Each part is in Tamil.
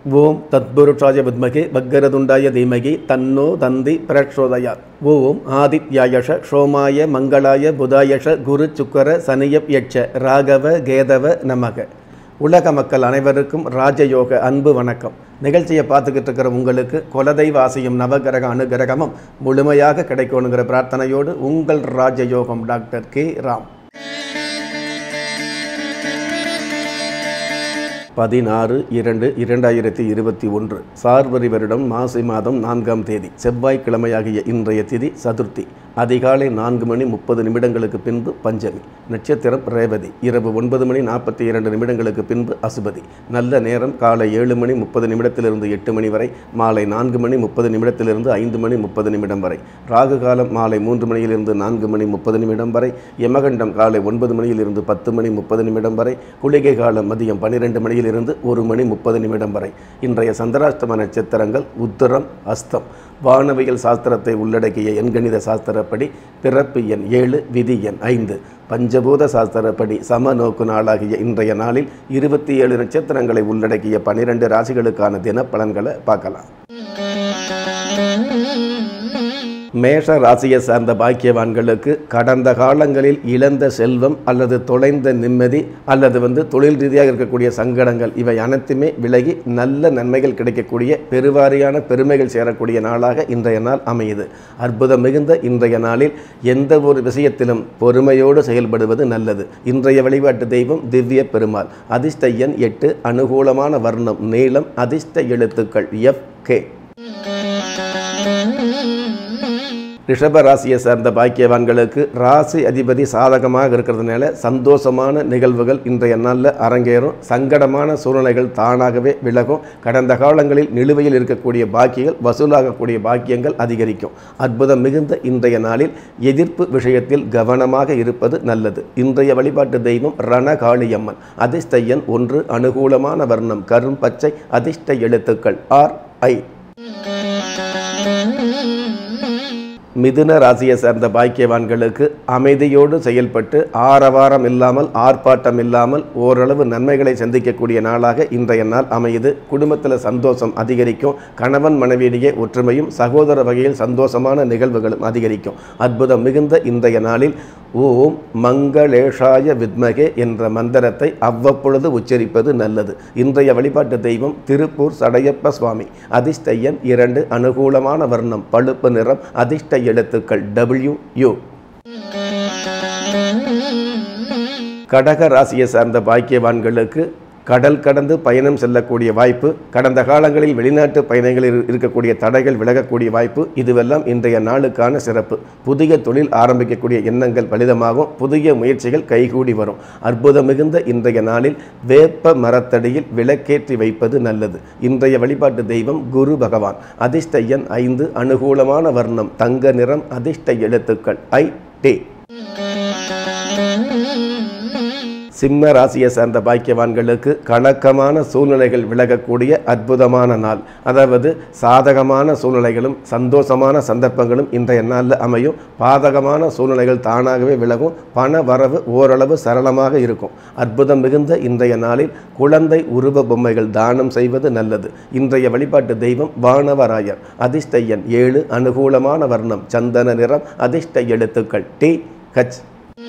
ஓம் தத்புருஷாய வித்மகே வக்கரதுண்டாய தீமகி தன்னோ தந்தி பிரச்சோதயாத் ஓம் ஆதித்யாயஷ சோமாய மங்களாய புதாயஷ குரு சுக்கர சனியப் யட்ச ராகவ கேதவ நமக உலக மக்கள் அனைவருக்கும் ராஜயோக அன்பு வணக்கம் நிகழ்ச்சியை பார்த்துக்கிட்டு இருக்கிற உங்களுக்கு குலதெய்வ ஆசையும் நவகிரக அனுகிரகமும் முழுமையாக கிடைக்கணுங்கிற பிரார்த்தனையோடு உங்கள் ராஜயோகம் டாக்டர் கே ராம் பதினாறு இரண்டு இரண்டாயிரத்தி இருபத்தி ஒன்று சார்வரி வருடம் மாசி மாதம் நான்காம் தேதி செவ்வாய்க்கிழமையாகிய இன்றைய திதி சதுர்த்தி அதிகாலை நான்கு மணி முப்பது நிமிடங்களுக்கு பின்பு பஞ்சமி நட்சத்திரம் ரேவதி இரவு ஒன்பது மணி நாற்பத்தி இரண்டு நிமிடங்களுக்கு பின்பு அசுபதி நல்ல நேரம் காலை ஏழு மணி முப்பது நிமிடத்திலிருந்து எட்டு மணி வரை மாலை நான்கு மணி முப்பது நிமிடத்திலிருந்து ஐந்து மணி முப்பது நிமிடம் வரை ராகு காலம் மாலை மூன்று மணியிலிருந்து நான்கு மணி முப்பது நிமிடம் வரை யமகண்டம் காலை ஒன்பது மணியிலிருந்து பத்து மணி முப்பது நிமிடம் வரை குளிகை காலம் மதியம் பன்னிரெண்டு மணியிலிருந்து ஒரு மணி முப்பது நிமிடம் வரை இன்றைய சந்திராஷ்டம நட்சத்திரங்கள் உத்தரம் அஸ்தம் வானவியல் சாஸ்திரத்தை உள்ளடக்கிய எண்கணித சாஸ்திரப்படி பிறப்பு எண் ஏழு விதி எண் ஐந்து பஞ்சபூத சாஸ்திரப்படி சம நோக்கு நாளாகிய இன்றைய நாளில் இருபத்தி ஏழு நட்சத்திரங்களை உள்ளடக்கிய பனிரெண்டு ராசிகளுக்கான தின பலன்களை பார்க்கலாம் மேஷ ராசியை சார்ந்த பாக்கியவான்களுக்கு கடந்த காலங்களில் இழந்த செல்வம் அல்லது தொலைந்த நிம்மதி அல்லது வந்து தொழில் ரீதியாக இருக்கக்கூடிய சங்கடங்கள் இவை அனைத்துமே விலகி நல்ல நன்மைகள் கிடைக்கக்கூடிய பெருவாரியான பெருமைகள் சேரக்கூடிய நாளாக இன்றைய நாள் அமையுது அற்புதம் மிகுந்த இன்றைய நாளில் எந்த ஒரு விஷயத்திலும் பொறுமையோடு செயல்படுவது நல்லது இன்றைய வழிபாட்டு தெய்வம் திவ்ய பெருமாள் அதிர்ஷ்ட எண் எட்டு அனுகூலமான வர்ணம் நீளம் அதிர்ஷ்ட எழுத்துக்கள் எஃப் கே ரிஷப ராசியை சார்ந்த பாக்கியவான்களுக்கு ராசி அதிபதி சாதகமாக இருக்கிறதுனால சந்தோஷமான நிகழ்வுகள் இன்றைய நாளில் அரங்கேறும் சங்கடமான சூழ்நிலைகள் தானாகவே விலகும் கடந்த காலங்களில் நிலுவையில் இருக்கக்கூடிய பாக்கியங்கள் வசூலாகக்கூடிய பாக்கியங்கள் அதிகரிக்கும் அற்புதம் மிகுந்த இன்றைய நாளில் எதிர்ப்பு விஷயத்தில் கவனமாக இருப்பது நல்லது இன்றைய வழிபாட்டு தெய்வம் ரணகாளியம்மன் அதிர்ஷ்ட எண் ஒன்று அனுகூலமான வர்ணம் கரும் பச்சை அதிர்ஷ்ட எழுத்துக்கள் ஆர் ஐ மிதுன ராசியை சேர்ந்த பாக்கியவான்களுக்கு அமைதியோடு செயல்பட்டு ஆரவாரம் இல்லாமல் ஆர்ப்பாட்டம் இல்லாமல் ஓரளவு நன்மைகளை சந்திக்கக்கூடிய நாளாக இன்றைய நாள் அமையுது குடும்பத்தில் சந்தோஷம் அதிகரிக்கும் கணவன் மனைவியிடையே ஒற்றுமையும் சகோதர வகையில் சந்தோஷமான நிகழ்வுகளும் அதிகரிக்கும் அற்புதம் மிகுந்த இன்றைய நாளில் ஓம் மங்களேஷாய வித்மகே என்ற மந்திரத்தை அவ்வப்பொழுது உச்சரிப்பது நல்லது இன்றைய வழிபாட்டு தெய்வம் திருப்பூர் சடையப்ப சுவாமி அதிர்ஷ்ட எண் இரண்டு அனுகூலமான வர்ணம் பழுப்பு நிறம் அதிர்ஷ்ட எழுத்துக்கள் டபிள்யூ யூ கடக ராசியை சார்ந்த பாக்கியவான்களுக்கு கடல் கடந்து பயணம் செல்லக்கூடிய வாய்ப்பு கடந்த காலங்களில் வெளிநாட்டு பயணங்களில் இருக்கக்கூடிய தடைகள் விலகக்கூடிய வாய்ப்பு இதுவெல்லாம் இன்றைய நாளுக்கான சிறப்பு புதிய தொழில் ஆரம்பிக்கக்கூடிய எண்ணங்கள் பலிதமாகும் புதிய முயற்சிகள் கைகூடி வரும் அற்புதம் மிகுந்த இன்றைய நாளில் வேப்ப மரத்தடியில் விளக்கேற்றி வைப்பது நல்லது இன்றைய வழிபாட்டு தெய்வம் குரு பகவான் அதிர்ஷ்ட எண் ஐந்து அனுகூலமான வர்ணம் தங்க நிறம் அதிர்ஷ்ட எழுத்துக்கள் ஐ டே சிம்ம ராசியை சார்ந்த பாக்கியவான்களுக்கு கலக்கமான சூழ்நிலைகள் விலகக்கூடிய அற்புதமான நாள் அதாவது சாதகமான சூழ்நிலைகளும் சந்தோஷமான சந்தர்ப்பங்களும் இன்றைய நாளில் அமையும் பாதகமான சூழ்நிலைகள் தானாகவே விலகும் பண வரவு ஓரளவு சரளமாக இருக்கும் அற்புதம் மிகுந்த இன்றைய நாளில் குழந்தை உருவ பொம்மைகள் தானம் செய்வது நல்லது இன்றைய வழிபாட்டு தெய்வம் வானவராயர் அதிர்ஷ்ட எண் ஏழு அனுகூலமான வர்ணம் சந்தன நிறம் அதிர்ஷ்ட எழுத்துக்கள் டி ஹச்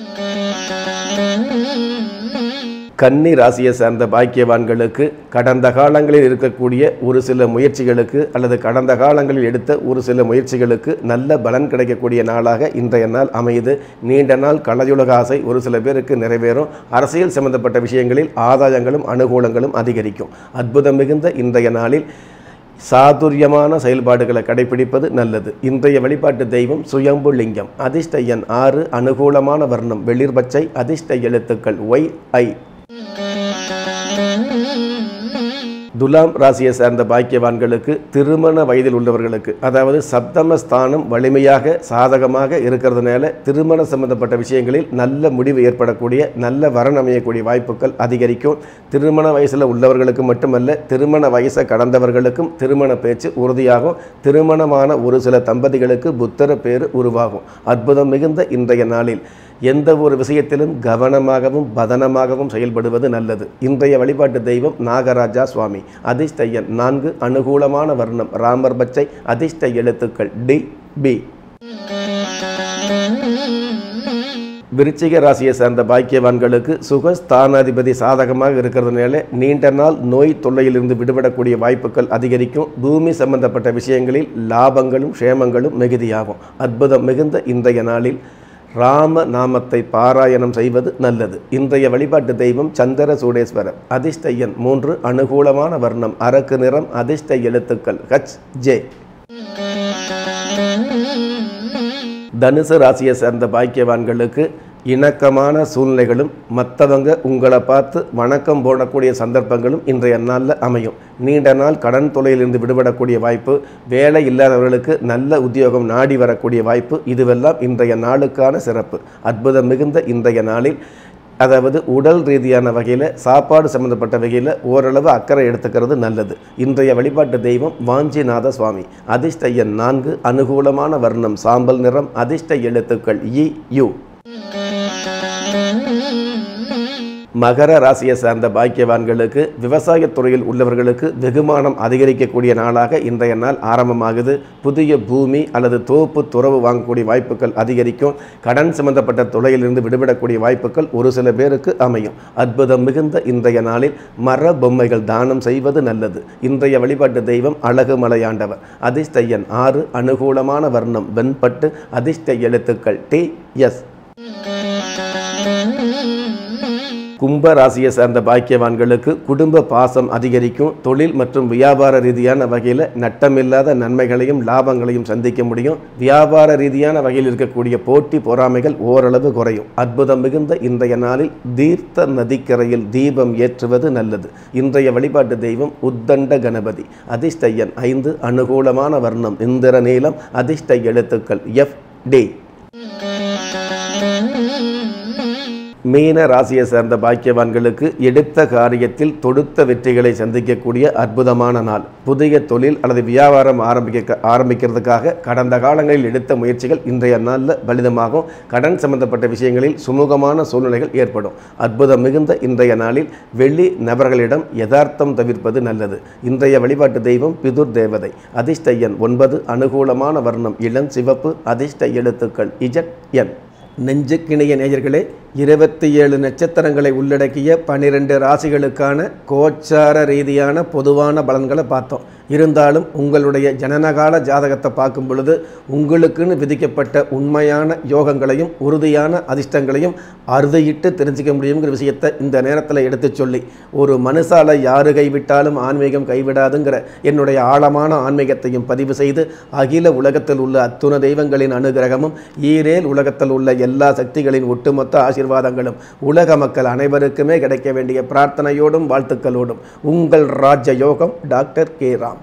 கன்னி ராசியை சார்ந்த பாக்கியவான்களுக்கு கடந்த காலங்களில் இருக்கக்கூடிய ஒரு சில முயற்சிகளுக்கு அல்லது கடந்த காலங்களில் எடுத்த ஒரு சில முயற்சிகளுக்கு நல்ல பலன் கிடைக்கக்கூடிய நாளாக இன்றைய நாள் அமையுது நீண்ட நாள் கலையுலக ஆசை ஒரு சில பேருக்கு நிறைவேறும் அரசியல் சம்பந்தப்பட்ட விஷயங்களில் ஆதாயங்களும் அனுகூலங்களும் அதிகரிக்கும் அற்புதம் மிகுந்த இன்றைய நாளில் சாதுரியமான செயல்பாடுகளை கடைபிடிப்பது நல்லது இன்றைய வழிபாட்டு தெய்வம் சுயம்பு லிங்கம் அதிர்ஷ்ட எண் ஆறு அனுகூலமான வர்ணம் வெளிர் பச்சை அதிர்ஷ்ட எழுத்துக்கள் ஒய் ஐ துலாம் ராசியை சார்ந்த பாக்கியவான்களுக்கு திருமண வயதில் உள்ளவர்களுக்கு அதாவது சப்தமஸ்தானம் வலிமையாக சாதகமாக இருக்கிறதுனால திருமண சம்பந்தப்பட்ட விஷயங்களில் நல்ல முடிவு ஏற்படக்கூடிய நல்ல வரன் அமையக்கூடிய வாய்ப்புகள் அதிகரிக்கும் திருமண வயசில் உள்ளவர்களுக்கு மட்டுமல்ல திருமண வயசை கடந்தவர்களுக்கும் திருமண பேச்சு உறுதியாகும் திருமணமான ஒரு சில தம்பதிகளுக்கு புத்தர பேர் உருவாகும் அற்புதம் மிகுந்த இன்றைய நாளில் எந்த ஒரு விஷயத்திலும் கவனமாகவும் பதனமாகவும் செயல்படுவது நல்லது இன்றைய வழிபாட்டு தெய்வம் நாகராஜா சுவாமி அதிர்ஷ்ட எண் நான்கு அனுகூலமான வர்ணம் ராமர் பச்சை அதிர்ஷ்ட எழுத்துக்கள் டி பி விருச்சிக ராசியை சேர்ந்த பாக்கியவான்களுக்கு சுகஸ்தானாதிபதி சாதகமாக இருக்கிறதுனால நீண்ட நாள் நோய் தொல்லையிலிருந்து விடுபடக்கூடிய வாய்ப்புகள் அதிகரிக்கும் பூமி சம்பந்தப்பட்ட விஷயங்களில் லாபங்களும் க்ஷேமங்களும் மிகுதியாகும் அற்புதம் மிகுந்த இன்றைய நாளில் ராம நாமத்தை பாராயணம் செய்வது நல்லது இன்றைய வழிபாட்டு தெய்வம் சந்திர சூடேஸ்வரர் அதிர்ஷ்ட எண் மூன்று அனுகூலமான வர்ணம் அரக்கு நிறம் அதிர்ஷ்ட எழுத்துக்கள் ஹச் ஜே தனுசு ராசியை சேர்ந்த பாக்கியவான்களுக்கு இணக்கமான சூழ்நிலைகளும் மற்றவங்க உங்களை பார்த்து வணக்கம் போடக்கூடிய சந்தர்ப்பங்களும் இன்றைய நாளில் அமையும் நீண்ட நாள் கடன் தொலையிலிருந்து விடுபடக்கூடிய வாய்ப்பு வேலை இல்லாதவர்களுக்கு நல்ல உத்தியோகம் நாடி வரக்கூடிய வாய்ப்பு இதுவெல்லாம் இன்றைய நாளுக்கான சிறப்பு அற்புதம் மிகுந்த இன்றைய நாளில் அதாவது உடல் ரீதியான வகையில் சாப்பாடு சம்மந்தப்பட்ட வகையில் ஓரளவு அக்கறை எடுத்துக்கிறது நல்லது இன்றைய வழிபாட்டு தெய்வம் வாஞ்சிநாத சுவாமி அதிர்ஷ்ட எண் நான்கு அனுகூலமான வர்ணம் சாம்பல் நிறம் அதிர்ஷ்ட எழுத்துக்கள் இ யு மகர ராசியை சார்ந்த பாக்கியவான்களுக்கு விவசாயத் துறையில் உள்ளவர்களுக்கு வெகுமானம் அதிகரிக்கக்கூடிய நாளாக இன்றைய நாள் ஆரம்பமாகுது புதிய பூமி அல்லது தோப்பு துறவு வாங்கக்கூடிய வாய்ப்புகள் அதிகரிக்கும் கடன் சம்பந்தப்பட்ட துறையிலிருந்து விடுபடக்கூடிய வாய்ப்புகள் ஒரு சில பேருக்கு அமையும் அற்புதம் மிகுந்த இன்றைய நாளில் மர பொம்மைகள் தானம் செய்வது நல்லது இன்றைய வழிபாட்டு தெய்வம் அழகு மலையாண்டவர் அதிர்ஷ்ட எண் ஆறு அனுகூலமான வர்ணம் வெண்பட்டு அதிர்ஷ்ட எழுத்துக்கள் டி எஸ் கும்ப ராசியை சார்ந்த பாக்கியவான்களுக்கு குடும்ப பாசம் அதிகரிக்கும் தொழில் மற்றும் வியாபார ரீதியான வகையில் நட்டமில்லாத நன்மைகளையும் லாபங்களையும் சந்திக்க முடியும் வியாபார ரீதியான வகையில் இருக்கக்கூடிய போட்டி பொறாமைகள் ஓரளவு குறையும் அற்புதம் மிகுந்த இன்றைய நாளில் தீர்த்த நதிக்கரையில் தீபம் ஏற்றுவது நல்லது இன்றைய வழிபாட்டு தெய்வம் உத்தண்ட கணபதி அதிர்ஷ்ட எண் ஐந்து அனுகூலமான வர்ணம் இந்திர நீளம் அதிர்ஷ்ட எழுத்துக்கள் எஃப் டி மீன ராசியை சேர்ந்த பாக்கியவான்களுக்கு எடுத்த காரியத்தில் தொடுத்த வெற்றிகளை சந்திக்கக்கூடிய அற்புதமான நாள் புதிய தொழில் அல்லது வியாபாரம் ஆரம்பிக்க ஆரம்பிக்கிறதுக்காக கடந்த காலங்களில் எடுத்த முயற்சிகள் இன்றைய நாளில் பலிதமாகும் கடன் சம்பந்தப்பட்ட விஷயங்களில் சுமூகமான சூழ்நிலைகள் ஏற்படும் அற்புதம் மிகுந்த இன்றைய நாளில் வெள்ளி நபர்களிடம் யதார்த்தம் தவிர்ப்பது நல்லது இன்றைய வழிபாட்டு தெய்வம் பிதுர் தேவதை அதிர்ஷ்ட எண் ஒன்பது அனுகூலமான வர்ணம் இளம் சிவப்பு அதிர்ஷ்ட எழுத்துக்கள் இஜட் என் நெஞ்சுக்கிணைய நேயர்களே இருபத்தி ஏழு நட்சத்திரங்களை உள்ளடக்கிய பன்னிரெண்டு ராசிகளுக்கான கோச்சார ரீதியான பொதுவான பலன்களை பார்த்தோம் இருந்தாலும் உங்களுடைய ஜனனகால ஜாதகத்தை பார்க்கும் பொழுது உங்களுக்குன்னு விதிக்கப்பட்ட உண்மையான யோகங்களையும் உறுதியான அதிர்ஷ்டங்களையும் அறுதியிட்டு தெரிஞ்சுக்க முடியுங்கிற விஷயத்தை இந்த நேரத்தில் எடுத்து சொல்லி ஒரு மனுஷால யாரு கைவிட்டாலும் ஆன்மீகம் கைவிடாதுங்கிற என்னுடைய ஆழமான ஆன்மீகத்தையும் பதிவு செய்து அகில உலகத்தில் உள்ள அத்துண தெய்வங்களின் அனுகிரகமும் ஈரேல் உலகத்தில் உள்ள எல்லா சக்திகளின் ஒட்டுமொத்த ஆசீர்வாதங்களும் உலக மக்கள் அனைவருக்குமே கிடைக்க வேண்டிய பிரார்த்தனையோடும் வாழ்த்துக்களோடும் உங்கள் ராஜ யோகம் டாக்டர் கே ராம்